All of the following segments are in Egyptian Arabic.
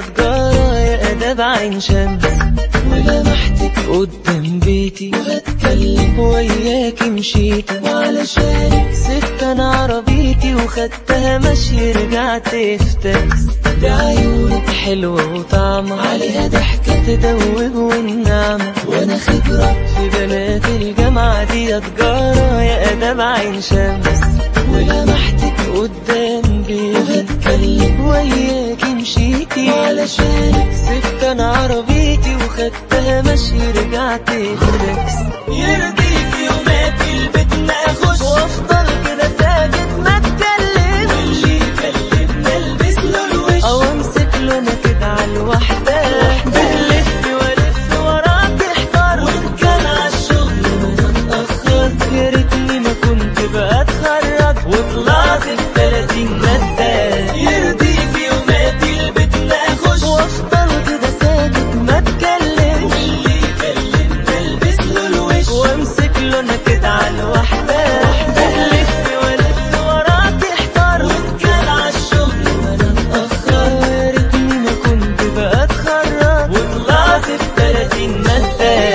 يا تجارة يا أداب عين شمس ولمحتك قدام بيتي وهتكلم وياكي مشيتي وعلشانك سبت أنا عربيتي وخدتها مشي رجعت في تاكس دي عيونك حلوة وطعمة عليها ضحكة تدوب والنعمة وأنا خبرة في بنات الجامعة دي يا تجارة يا أداب عين شمس ولمحتك قدام بيتي وهتكلم وياكي مشيتي علشانك سبت أنا عربيتي وخدتها مشي رجعت في تاكس يرضيك يوماتي البيت ما أخش وأفضل كده ساكت ما أتكلم واللي يكلمنا البس له الوش أو أمسك له أنا كده على الوحدة بلف وألف وراك احتار وإن كان عالشغل وأنا اتأخرت يا ريتني ما كنت بقى اتخرج وطلعت في 30 مادة يرضيك يوماتي البيت ما أخش وأفضل كده ساكت ما أتكلم واللي يكلمنا البس له الوش وأمسك له أنا كده على الوحدة بلف وألف وراك احتار وإن كان عالشغل وأنا اتأخر يا ريتني ما كنت بقى اتخرج وطلعت في 30 مادة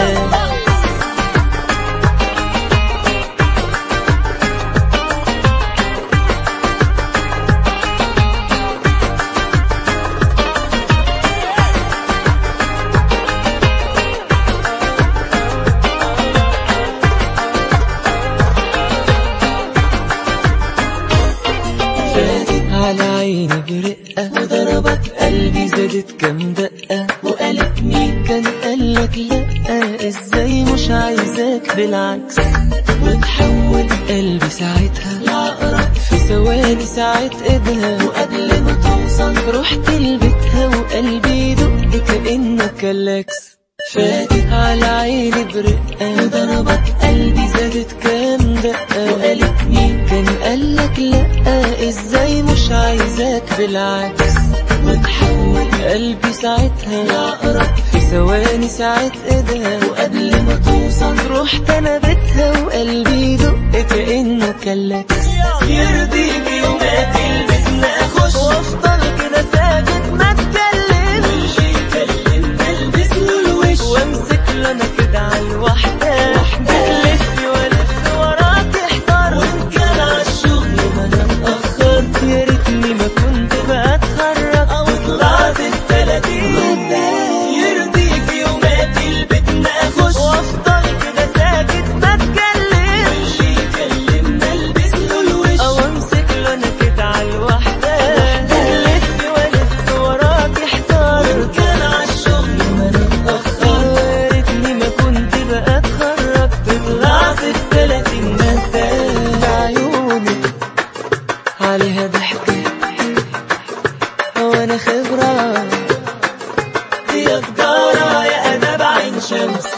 فاتت على عيني برقة وضربت قلبي زادت كام دقة وقالت مين كان قالك لأ ازاي مش عايزاك بالعكس وتحول قلبي ساعتها لعقرب في ثواني ساعة ايدها وقبل ما توصل رحت لبيتها وقلبي يدق كأنه كلاكس فاتت على عيني برقة وضربت قلبي زادت كام دقة وقالت مين كان قالك لأ ازاي مش عايزاك بالعكس وتحول قلبي ساعتها لعقرب في ثواني ساعة ايدها وقبل ما توصل رحت انا بيتها وقلبي يدق كأنه كلاكس يرضيك يوماتي البيت ما اخش وافضل كده ساكت ما اتكلم واللي يكلمنا البس له الوش وامسك له انا كده على الوحدة الف والف وراك احتار وان كان عالشغل ما انا اتأخرت يا ريتني ما كنت بقى اتخرج او طلعت التلاتين يرضيك يوماتي البيت ما اخش وافضل كده ساكت ما اتكلم واللي يكلمنا البس له الوش او امسك له انا كده على الوحدة الف والف وراك احتار وان كان عالشغل ما انا اتأخرت يا ريتني ما كنت بقى اتخرجت طلعت التلاتين مادة عيونك عليها ضحكة وانا خبرة يا تجارة يا أداب عين شمس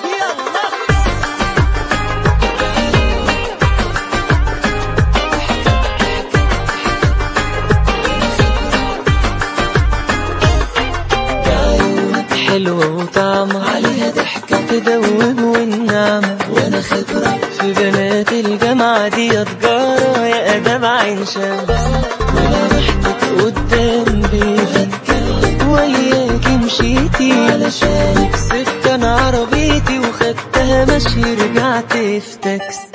عيونك حلوة وطعمة عليها ضحكة تدوب والنعمة وانا خبرة في بنات الجامعة دي يا تجارة يا أداب عين شمس ولمحتك قدام بيتي وياكي مشيتي علشانك سبت انا عربيتي وخدتها مشي رجعت في تاكس